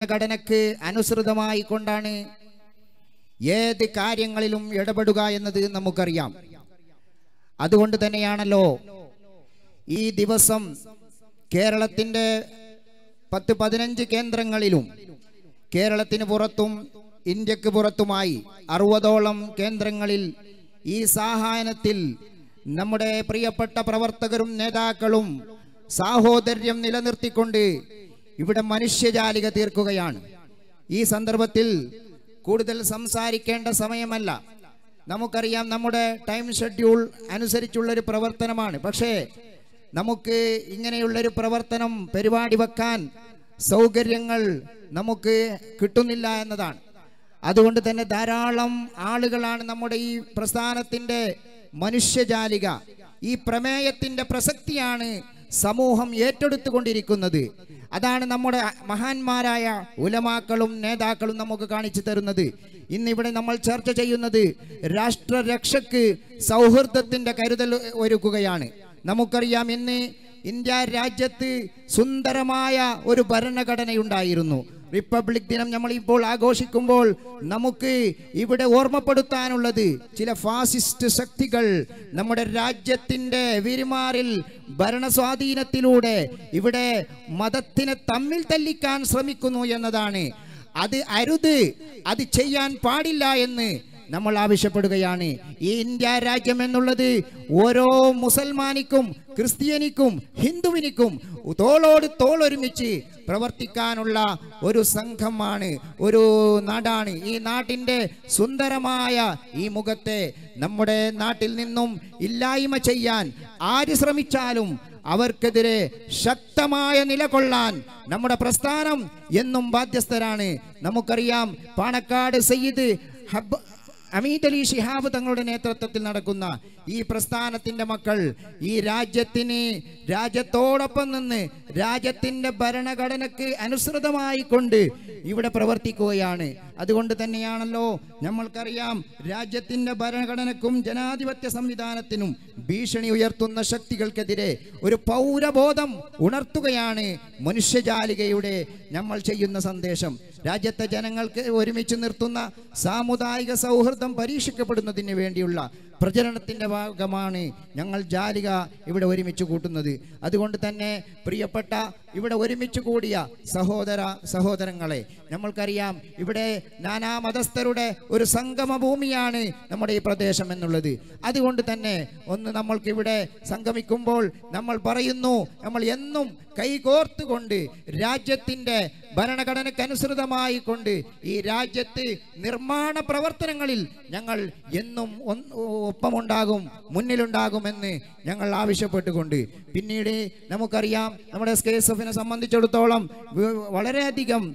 ഭരണഘടനക്ക് അനുസൃതമായി കൊണ്ടാണ് ഏത് കാര്യങ്ങളിലും ഇടപെടുക എന്നത് നമുക്കറിയാം അതുകൊണ്ട് തന്നെയാണല്ലോ ഈ ദിവസം കേരളത്തിൻ്റെ പത്ത് പതിനഞ്ച് കേന്ദ്രങ്ങളിലും കേരളത്തിന് പുറത്തും ഇന്ത്യക്ക് പുറത്തുമായി അറുപതോളം കേന്ദ്രങ്ങളിൽ ഈ സാഹായനത്തിൽ നമ്മുടെ പ്രിയപ്പെട്ട പ്രവർത്തകരും നേതാക്കളും സാഹോദര്യം നിലനിർത്തിക്കൊണ്ട് ഇവിടെ മനുഷ്യജാലിക തീർക്കുകയാണ് ഈ സന്ദർഭത്തിൽ കൂടുതൽ സംസാരിക്കേണ്ട സമയമല്ല നമുക്കറിയാം നമ്മുടെ ടൈം ഷെഡ്യൂൾ അനുസരിച്ചുള്ളൊരു പ്രവർത്തനമാണ് പക്ഷേ നമുക്ക് ഇങ്ങനെയുള്ളൊരു പ്രവർത്തനം പരിപാടി വെക്കാൻ സൗകര്യങ്ങൾ നമുക്ക് കിട്ടുന്നില്ല എന്നതാണ് അതുകൊണ്ട് തന്നെ ധാരാളം ആളുകളാണ് നമ്മുടെ ഈ പ്രസ്ഥാനത്തിൻ്റെ മനുഷ്യജാലിക ഈ പ്രമേയത്തിൻ്റെ പ്രസക്തിയാണ് സമൂഹം ഏറ്റെടുത്തുകൊണ്ടിരിക്കുന്നത് അതാണ് നമ്മുടെ മഹാന്മാരായ ഉലമാക്കളും നേതാക്കളും നമുക്ക് കാണിച്ചു തരുന്നത് ഇന്നിവിടെ നമ്മൾ ചർച്ച ചെയ്യുന്നത് രാഷ്ട്രരക്ഷയ്ക്ക് സൗഹൃദത്തിൻ്റെ കരുതൽ ഒരുക്കുകയാണ് നമുക്കറിയാം ഇന്ന് ഇന്ത്യ രാജ്യത്ത് സുന്ദരമായ ഒരു ഭരണഘടനയുണ്ടായിരുന്നു റിപ്പബ്ലിക് ദിനം നമ്മൾ ഇപ്പോൾ ആഘോഷിക്കുമ്പോൾ നമുക്ക് ഇവിടെ ഓർമ്മപ്പെടുത്താനുള്ളത് ചില ഫാസിസ്റ്റ് ശക്തികൾ നമ്മുടെ രാജ്യത്തിൻ്റെ വിരിമാറിൽ ഭരണസ്വാധീനത്തിലൂടെ ഇവിടെ മതത്തിനെ തമ്മിൽ തല്ലിക്കാൻ ശ്രമിക്കുന്നു എന്നതാണ് അത് അരുത് അത് ചെയ്യാൻ പാടില്ല എന്ന് നമ്മൾ ആവശ്യപ്പെടുകയാണ് ഈ ഇന്ത്യ രാജ്യം എന്നുള്ളത് ഓരോ മുസൽമാനിക്കും ക്രിസ്ത്യാനിക്കും ഹിന്ദുവിനിക്കും തോളോട് തോളൊരുമിച്ച് പ്രവർത്തിക്കാനുള്ള ഒരു സംഘമാണ് ഒരു നാടാണ് ഈ നാട്ടിൻ്റെ സുന്ദരമായ ഈ മുഖത്തെ നമ്മുടെ നാട്ടിൽ നിന്നും ഇല്ലായ്മ ചെയ്യാൻ ആര് ശ്രമിച്ചാലും അവർക്കെതിരെ ശക്തമായ നിലകൊള്ളാൻ നമ്മുടെ പ്രസ്ഥാനം എന്നും ബാധ്യസ്ഥരാണ് നമുക്കറിയാം പാണക്കാട് സയ്യിദ് ഹബ് അമീദ് അലി ഷിഹാബ് തങ്ങളുടെ നേതൃത്വത്തിൽ നടക്കുന്ന ഈ പ്രസ്ഥാനത്തിൻ്റെ മക്കൾ ഈ രാജ്യത്തിന് രാജ്യത്തോടൊപ്പം നിന്ന് രാജ്യത്തിൻ്റെ ഭരണഘടനയ്ക്ക് അനുസൃതമായി കൊണ്ട് ഇവിടെ പ്രവർത്തിക്കുകയാണ് അതുകൊണ്ട് തന്നെയാണല്ലോ നമ്മൾക്കറിയാം രാജ്യത്തിൻ്റെ ഭരണഘടനക്കും ജനാധിപത്യ സംവിധാനത്തിനും ഭീഷണി ഉയർത്തുന്ന ശക്തികൾക്കെതിരെ ഒരു പൗരബോധം ഉണർത്തുകയാണ് മനുഷ്യജാലികയുടെ നമ്മൾ ചെയ്യുന്ന സന്ദേശം രാജ്യത്തെ ജനങ്ങൾക്ക് ഒരുമിച്ച് നിർത്തുന്ന സാമുദായിക സൗഹൃദം പരീക്ഷിക്കപ്പെടുന്നതിന് വേണ്ടിയുള്ള പ്രചരണത്തിൻ്റെ ഭാഗമാണ് ഞങ്ങൾ ജാലിക ഇവിടെ ഒരുമിച്ച് കൂട്ടുന്നത് അതുകൊണ്ട് തന്നെ പ്രിയപ്പെട്ട ഇവിടെ ഒരുമിച്ച് കൂടിയ സഹോദര സഹോദരങ്ങളെ നമ്മൾക്കറിയാം ഇവിടെ നാനാ മതസ്ഥരുടെ ഒരു സംഗമ ഭൂമിയാണ് നമ്മുടെ ഈ പ്രദേശം എന്നുള്ളത് അതുകൊണ്ട് തന്നെ ഒന്ന് നമ്മൾക്ക് ഇവിടെ സംഗമിക്കുമ്പോൾ നമ്മൾ പറയുന്നു നമ്മൾ എന്നും കൈകോർത്തുകൊണ്ട് രാജ്യത്തിൻ്റെ ഭരണഘടനയ്ക്കനുസൃതമായി കൊണ്ട് ഈ രാജ്യത്ത് നിർമ്മാണ പ്രവർത്തനങ്ങളിൽ ഞങ്ങൾ എന്നും ഒന്ന് ഒപ്പമുണ്ടാകും മുന്നിലുണ്ടാകുമെന്ന് ഞങ്ങൾ ആവശ്യപ്പെട്ടുകൊണ്ട് പിന്നീട് നമുക്കറിയാം നമ്മുടെ എസ് കെ എസ് എഫിനെ സംബന്ധിച്ചിടത്തോളം വ- വളരെയധികം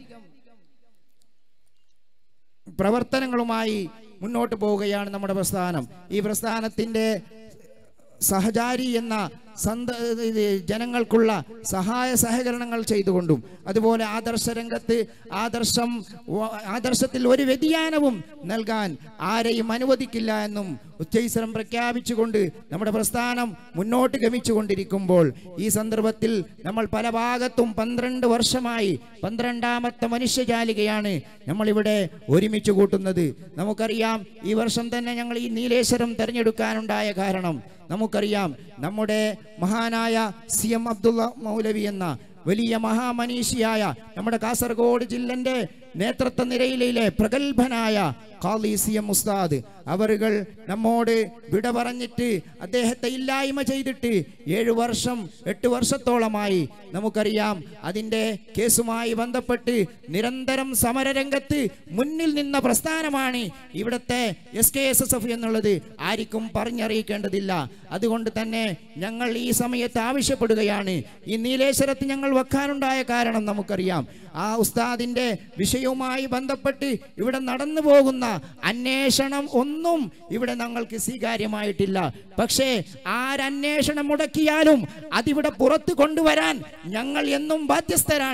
പ്രവർത്തനങ്ങളുമായി മുന്നോട്ട് പോവുകയാണ് നമ്മുടെ പ്രസ്ഥാനം ഈ പ്രസ്ഥാനത്തിൻ്റെ സഹചാരി എന്ന സന്ത ഇത് ജനങ്ങൾക്കുള്ള സഹായ സഹകരണങ്ങൾ ചെയ്തുകൊണ്ടും അതുപോലെ ആദർശ രംഗത്ത് ആദർശം വ- ആദർശത്തിൽ ഒരു വ്യതിയാനവും നൽകാൻ ആരെയും അനുവദിക്കില്ല എന്നും ഉച്ചൈസ്വരം പ്രഖ്യാപിച്ചുകൊണ്ട് നമ്മുടെ പ്രസ്ഥാനം മുന്നോട്ട് ഗമിച്ചു കൊണ്ടിരിക്കുമ്പോൾ ഈ സന്ദർഭത്തിൽ നമ്മൾ പല ഭാഗത്തും പന്ത്രണ്ട് വർഷമായി പന്ത്രണ്ടാമത്തെ മനുഷ്യജാലികയാണ് നമ്മളിവിടെ ഒരുമിച്ച് കൂട്ടുന്നത് നമുക്കറിയാം ഈ വർഷം തന്നെ ഞങ്ങൾ ഈ നീലേശ്വരം തിരഞ്ഞെടുക്കാനുണ്ടായ കാരണം നമുക്കറിയാം നമ്മുടെ മഹാനായ സി എം അബ്ദുള്ള മൗലവി എന്ന വലിയ മഹാമനീഷിയായ നമ്മുടെ കാസർഗോഡ് ജില്ലന്റെ നേതൃത്വ നിരയിലെ പ്രഗത്ഭനായ ഖാലി സി എം ഉസ്താദ് അവരുകൾ നമ്മോട് വിട പറഞ്ഞിട്ട് അദ്ദേഹത്തെ ഇല്ലായ്മ ചെയ്തിട്ട് ഏഴു വർഷം എട്ട് വർഷത്തോളമായി നമുക്കറിയാം അതിൻ്റെ കേസുമായി ബന്ധപ്പെട്ട് നിരന്തരം സമരരംഗത്ത് മുന്നിൽ നിന്ന പ്രസ്ഥാനമാണ് ഇവിടുത്തെ S K S S F എന്നുള്ളത് ആർക്കും പറഞ്ഞറിയിക്കേണ്ടതില്ല അതുകൊണ്ട് തന്നെ ഞങ്ങൾ ഈ സമയത്ത് ആവശ്യപ്പെടുകയാണ് ഈ നീലേശ്വരത്ത് ഞങ്ങൾ വെക്കാനുണ്ടായ കാരണം നമുക്കറിയാം ആ ഉസ്താദിൻ്റെ വിഷയവുമായി ബന്ധപ്പെട്ട് ഇവിടെ നടന്നു പോകുന്ന അന്വേഷണം ഒന്നും ഇവിടെ ഞങ്ങൾക്ക് സ്വീകാര്യമായിട്ടില്ല പക്ഷേ ആരന്വേഷണം മുടക്കിയാലും അതിവിടെ പുറത്തു കൊണ്ടുവരാൻ ഞങ്ങൾ എന്നും ബാധ്യസ്ഥരാണ്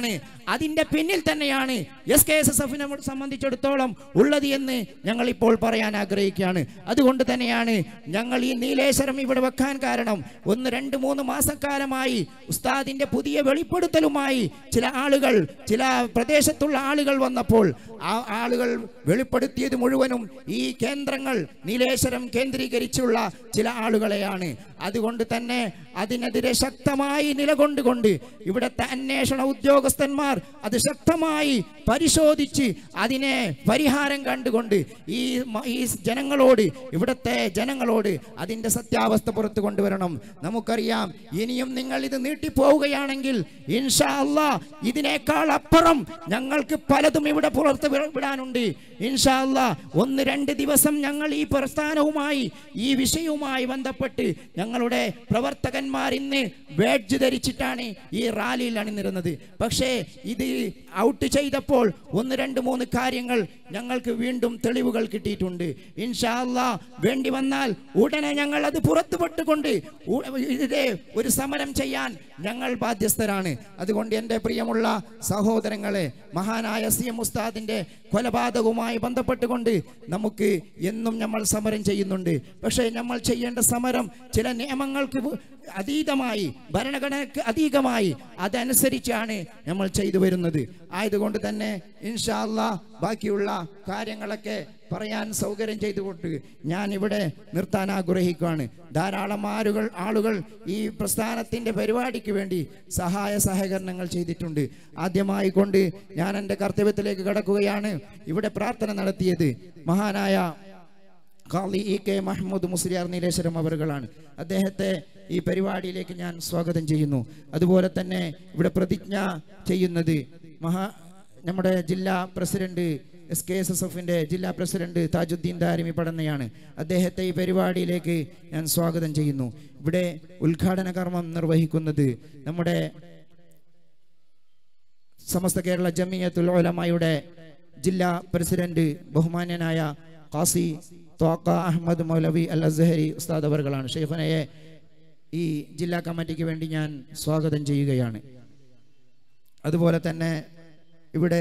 അതിന്റെ പിന്നിൽ തന്നെയാണ് എസ് കെ എസ് എസ് എഫിനെ സംബന്ധിച്ചിടത്തോളം ഉള്ളത് എന്ന് ഞങ്ങൾ ഇപ്പോൾ പറയാൻ ആഗ്രഹിക്കുകയാണ് അതുകൊണ്ട് തന്നെയാണ് ഞങ്ങൾ ഈ നീലേശ്വരം ഇവിടെ വെക്കാൻ കാരണം ഒന്ന് രണ്ട് മൂന്ന് മാസക്കാലമായി ഉസ്താദിന്റെ പുതിയ വെളിപ്പെടുത്തലുമായി ചില ആളുകൾ ചില പ്രദേശത്തുള്ള ആളുകൾ വന്നപ്പോൾ ആ ആളുകൾ വെളിപ്പെടുത്തിയത് മുഴുവനും ഈ കേന്ദ്രങ്ങൾ നീലേശ്വരം കേന്ദ്രീകരിച്ചുള്ള ചില ആളുകളെയാണ് അതുകൊണ്ട് തന്നെ അതിനെതിരെ ശക്തമായി നിലകൊണ്ടുകൊണ്ട് ഇവിടുത്തെ അന്വേഷണ ഉദ്യോഗസ്ഥന്മാർ അത് ശക്തമായി പരിശോധിച്ച് അതിനെ പരിഹാരം കണ്ടുകൊണ്ട് ഈ മ- ഈ ജനങ്ങളോട് ഇവിടുത്തെ ജനങ്ങളോട് അതിൻ്റെ സത്യാവസ്ഥ പുറത്തു കൊണ്ടുവരണം നമുക്കറിയാം ഇനിയും നിങ്ങൾ ഇത് നീട്ടിപ്പോവുകയാണെങ്കിൽ ഇൻഷാ അല്ലാ ഇതിനേക്കാൾ അപ്പുറം ഞങ്ങൾക്ക് പലതും ഇവിടെ പുറത്ത് വി- വിടാനുണ്ട് ഇൻഷാ അല്ലാ ഒന്ന് രണ്ട് ദിവസം ഞങ്ങൾ ഈ പ്രസ്ഥാനവുമായി ഈ വിഷയവുമായി ബന്ധപ്പെട്ട് ഞങ്ങളുടെ പ്രവർത്തകന്മാർ ഇന്ന് വേഡ്ജ് ധരിച്ചിട്ടാണ് ഈ റാലിയിൽ അണിനിരുന്നത് പക്ഷേ ഇത് ഔട്ട് ചെയ്തപ്പോൾ ഒന്ന് രണ്ട് മൂന്ന് കാര്യങ്ങൾ ഞങ്ങൾക്ക് വീണ്ടും തെളിവുകൾ കിട്ടിയിട്ടുണ്ട് ഇൻഷാ അല്ലാ വേണ്ടി വന്നാൽ ഉടനെ ഞങ്ങൾ അത് പുറത്തുപെട്ടുകൊണ്ട് ഉ- ഇതിലെ ഒരു സമരം ചെയ്യാൻ ഞങ്ങൾ ബാധ്യസ്ഥരാണ് അതുകൊണ്ട് എൻ്റെ പ്രിയമുള്ള സഹോദരങ്ങളെ മഹാനായ സി എം ഉസ്താദിൻ്റെ കൊലപാതകവുമായി ബന്ധപ്പെട്ടുകൊണ്ട് നമുക്ക് എന്നും നമ്മൾ സമരം ചെയ്യുന്നുണ്ട് പക്ഷേ നമ്മൾ ചെയ്യേണ്ട സമരം ചില നിയമങ്ങൾക്ക് വ- അതീതമായി ഭരണഘടനയ്ക്ക് അധികമായി അതനുസരിച്ചാണ് നമ്മൾ ചെയ്തു വരുന്നത് ആയതുകൊണ്ട് തന്നെ ഇൻഷാ അല്ലാ ബാക്കിയുള്ള കാര്യങ്ങളൊക്കെ പറയാൻ സൗകര്യം ചെയ്തുകൊണ്ട് ഞാൻ ഇവിടെ നിർത്താൻ ആഗ്രഹിക്കുകയാണ് ധാരാളം ആളുകൾ ആളുകൾ ഈ പ്രസ്ഥാനത്തിൻ്റെ പരിപാടിക്ക് വേണ്ടി സഹായ സഹകരണങ്ങൾ ചെയ്തിട്ടുണ്ട് ആദ്യമായി കൊണ്ട് ഞാൻ എൻ്റെ കർത്തവ്യത്തിലേക്ക് കടക്കുകയാണ് ഇവിടെ പ്രാർത്ഥന നടത്തിയത് മഹാനായ ഖാലി ഇ കെ മഹമ്മൂദ് മുസ്ലിയാർ നീലേശ്വരം അവറുകളാണ് അദ്ദേഹത്തെ ഈ പരിപാടിയിലേക്ക് ഞാൻ സ്വാഗതം ചെയ്യുന്നു അതുപോലെ തന്നെ ഇവിടെ പ്രതിജ്ഞ ചെയ്യുന്നത് മഹാ നമ്മുടെ ജില്ലാ president S K S S എഫിൻ്റെ ജില്ലാ പ്രസിഡന്റ് താജുദ്ദീൻ ദാരിമി പടന്നയാണ് അദ്ദേഹത്തെ ഈ പരിപാടിയിലേക്ക് ഞാൻ സ്വാഗതം ചെയ്യുന്നു ഇവിടെ ഉദ്ഘാടന കർമ്മം നിർവഹിക്കുന്നത് നമ്മുടെ സമസ്ത കേരള ജമിയത്തുൽ ഉലമയുടെ ജില്ലാ പ്രസിഡന്റ് ബഹുമാന്യനായ ഖാസി ത്വാക്ക അഹമ്മദ് മൗലവി അൽ അസ്ഹരി ഉസ്താദ് അവർകളാണ് ഷെയ്ഖനയെ ഈ ജില്ലാ കമ്മിറ്റിക്ക് വേണ്ടി ഞാൻ സ്വാഗതം ചെയ്യുകയാണ് അതുപോലെ തന്നെ ഇവിടെ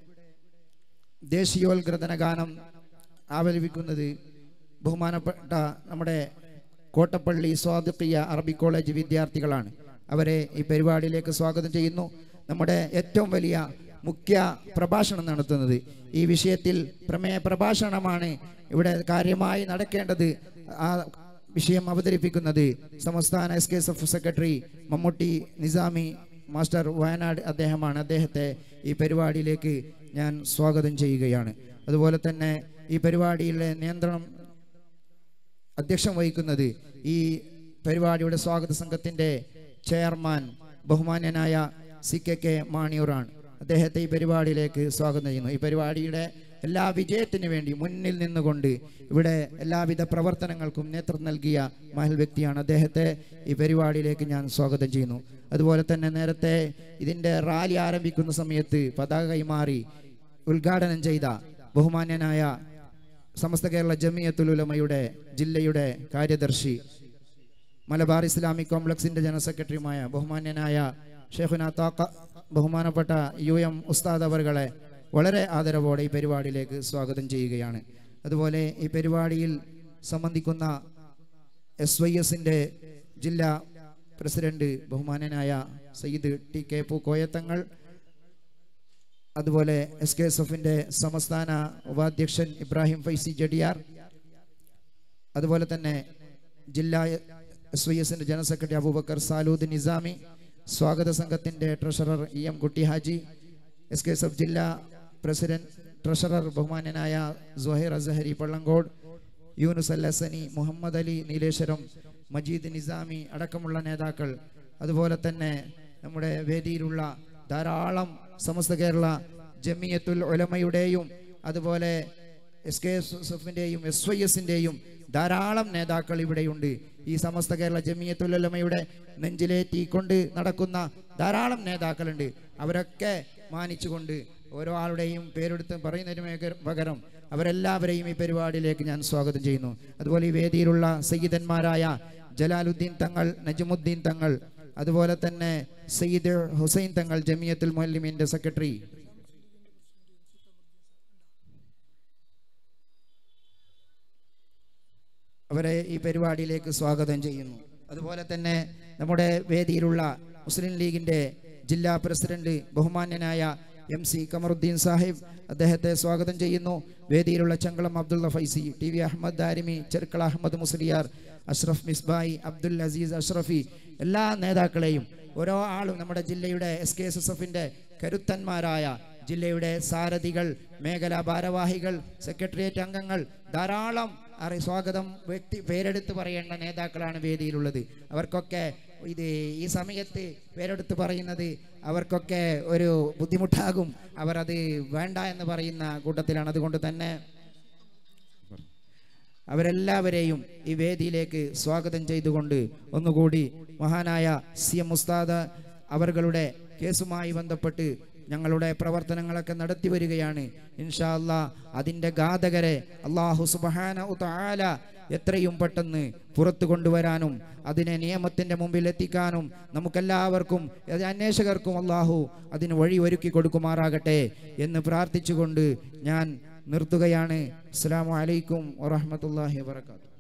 ദേശീയോത്ഗ്രഥന ഗാനം ആലപിക്കുന്നത് ബഹുമാനപ്പെട്ട നമ്മുടെ കോട്ടപ്പള്ളി സ്വാദിഖിയ അറബി കോളേജ് വിദ്യാർത്ഥികളാണ് അവരെ ഈ പരിപാടിയിലേക്ക് സ്വാഗതം ചെയ്യുന്നു നമ്മുടെ ഏറ്റവും വലിയ മുഖ്യ പ്രഭാഷണം നടത്തുന്നത് ഈ വിഷയത്തിൽ പ്രമേയ പ്രഭാഷണമാണ് ഇവിടെ കാര്യമായി നടക്കേണ്ടത് ആ വിഷയം അവതരിപ്പിക്കുന്നത് സംസ്ഥാന S K S F secretary Mammootty Nizami master Wayanad അദ്ദേഹമാണ് അദ്ദേഹത്തെ ഈ പരിപാടിയിലേക്ക് ഞാൻ സ്വാഗതം ചെയ്യുകയാണ് അതുപോലെ തന്നെ ഈ പരിപാടിയിലെ നിയന്ത്രണം അധ്യക്ഷം വഹിക്കുന്നത് ഈ പരിപാടിയുടെ സ്വാഗത സംഘത്തിൻ്റെ ചെയർമാൻ ബഹുമാന്യനായ സി കെ കെ മാണിയൂറാണ് അദ്ദേഹത്തെ ഈ പരിപാടിയിലേക്ക് സ്വാഗതം ചെയ്യുന്നു ഈ പരിപാടിയുടെ എല്ലാ വിജയത്തിനു വേണ്ടി മുന്നിൽ നിന്നുകൊണ്ട് ഇവിടെ എല്ലാവിധ പ്രവർത്തനങ്ങൾക്കും നേതൃത്വം നൽകിയ മഹൽ വ്യക്തിയാണ് അദ്ദേഹത്തെ ഈ പരിപാടിയിലേക്ക് ഞാൻ സ്വാഗതം ചെയ്യുന്നു അതുപോലെ തന്നെ നേരത്തെ ഇതിൻ്റെ റാലി ആരംഭിക്കുന്ന സമയത്ത് പതാക കൈമാറി ഉദ്ഘാടനം ചെയ്ത ബഹുമാന്യനായ സമസ്ത കേരള ജമിയത്തുൽ ഉലമയുടെ ജില്ലയുടെ കാര്യദർശി മലബാർ ഇസ്ലാമിക് കോംപ്ലക്സിന്റെ ജനറൽ സെക്രട്ടറിയുമായ ബഹുമാന്യനായ ഷെയ്ഖുന താക്ക ബഹുമാനപ്പെട്ട യു എം ഉസ്താദ് അവർകളെ വളരെ ആദരവോടെ ഈ പരിപാടിയിലേക്ക് സ്വാഗതം ചെയ്യുകയാണ് അതുപോലെ ഈ പരിപാടിയിൽ സംബന്ധിക്കുന്ന എസ് വൈ എസിൻ്റെ ജില്ലാ പ്രസിഡന്റ് ബഹുമാനനായ സയ്യിദ് ടി കെ പൂക്കോയത്തങ്ങൾ അതുപോലെ എസ് കെ എസ് എഫിൻ്റെ സംസ്ഥാന ഉപാധ്യക്ഷൻ ഇബ്രാഹിം ഫൈസി ജഡിയാർ അതുപോലെ തന്നെ ജില്ലാ എസ് വൈ എസിൻ്റെ ജനറൽ സെക്രട്ടറി അബൂബക്കർ സാലൂദ് നിസാമി സ്വാഗത സംഘത്തിൻ്റെ treasurer E M Kutty Haji S K S F ജില്ലാ പ്രസിഡന്റ് ട്രഷറർ ബഹുമാന്യനായ സുഹൈർ അസഹരി പള്ളങ്കോട് യൂനുസ് അൽ ഹസനി മുഹമ്മദ് അലി നീലേശ്വരം മജീദ് നിസാമി അടക്കമുള്ള നേതാക്കൾ അതുപോലെ തന്നെ നമ്മുടെ വേദിയിലുള്ള ധാരാളം സമസ്ത കേരള ജമിയത്തുൽ ഉലമയുടെയും അതുപോലെ എസ് കെ എസ് എഫിൻ്റെയും എസ് വൈ എസിൻ്റെയും ധാരാളം നേതാക്കൾ ഇവിടെയുണ്ട് ഈ സമസ്ത കേരള ജമിയത്തുൽ ഉലമയുടെ നെഞ്ചിലേറ്റിക്കൊണ്ട് നടക്കുന്ന ധാരാളം നേതാക്കളുണ്ട് അവരൊക്കെ മാനിച്ചുകൊണ്ട് ഓരോ ആളുടെയും പേരെടുത്ത് പറയുന്നതിന് പകരം അവരെല്ലാവരെയും ഈ പരിപാടിയിലേക്ക് ഞാൻ സ്വാഗതം ചെയ്യുന്നു അതുപോലെ ഈ വേദിയിലുള്ള സയ്യിദന്മാരായ ജലാലുദ്ദീൻ തങ്ങൾ നജമുദ്ദീൻ തങ്ങൾ അതുപോലെ തന്നെ സയ്യിദ് ഹുസൈൻ തങ്ങൾ ജമിയത്തുൽ മുഅല്ലിമീൻ്റെ സെക്രട്ടറി അവരെ ഈ പരിപാടിയിലേക്ക് സ്വാഗതം ചെയ്യുന്നു അതുപോലെ തന്നെ നമ്മുടെ വേദിയിലുള്ള മുസ്ലിം ലീഗിൻ്റെ ജില്ലാ പ്രസിഡന്റ് ബഹുമാന്യനായ എം സി കമറുദ്ദീൻ സാഹിബ് അദ്ദേഹത്തെ സ്വാഗതം ചെയ്യുന്നു വേദിയിലുള്ള ചങ്കളം അബ്ദുള്ള ഫൈസി ടി വി അഹമ്മദ് ദാരിമി ചെറുക്കള അഹമ്മദ് മുസ്ലിയാർ അഷ്റഫ് മിസ്ബായി അബ്ദുൽ അസീസ് അഷ്റഫി എല്ലാ നേതാക്കളെയും ഓരോ ആളും നമ്മുടെ ജില്ലയുടെ എസ് കെ എസ് എസ് എഫിൻ്റെ കരുത്തന്മാരായ ജില്ലയുടെ സാരഥികൾ മേഖലാ ഭാരവാഹികൾ സെക്രട്ടേറിയറ്റ് അംഗങ്ങൾ ധാരാളം അറി സ്വാഗതം വ്യക്തി പേരെടുത്ത് പറയേണ്ട നേതാക്കളാണ് വേദിയിലുള്ളത് അവർക്കൊക്കെ ഇത് ഈ സമയത്ത് പേരെടുത്ത് പറയുന്നത് അവർക്കൊക്കെ ഒരു ബുദ്ധിമുട്ടാകും അവർ അത് വേണ്ട എന്ന് പറയുന്ന കൂട്ടത്തിലാണ് അതുകൊണ്ട് തന്നെ അവരെല്ലാവരെയും ഈ വേദിയിലേക്ക് സ്വാഗതം ചെയ്തുകൊണ്ട് ഒന്നുകൂടി മഹാനായ സി എം ഉസ്താദ് അവர்களுടെ കേസുമായി ബന്ധപ്പെട്ട് ഞങ്ങളുടെ പ്രവർത്തനങ്ങളൊക്കെ നടത്തി വരികയാണ് ഇൻഷാ അല്ലാ അതിൻ്റെ ഘാതകരെ അള്ളാഹു സുബഹാന ഉതആല എത്രയും പെട്ടെന്ന് പുറത്തു കൊണ്ടുവരാനും അതിനെ നിയമത്തിൻ്റെ മുമ്പിൽ എത്തിക്കാനും നമുക്കെല്ലാവർക്കും അത് അന്വേഷകർക്കും അള്ളാഹു അതിന് വഴി ഒരുക്കി കൊടുക്കുമാറാകട്ടെ എന്ന് പ്രാർത്ഥിച്ചുകൊണ്ട് ഞാൻ നിർത്തുകയാണ് അസ്സാം വലൈക്കും വറഹമത്തല്ലാഹി വാത്തു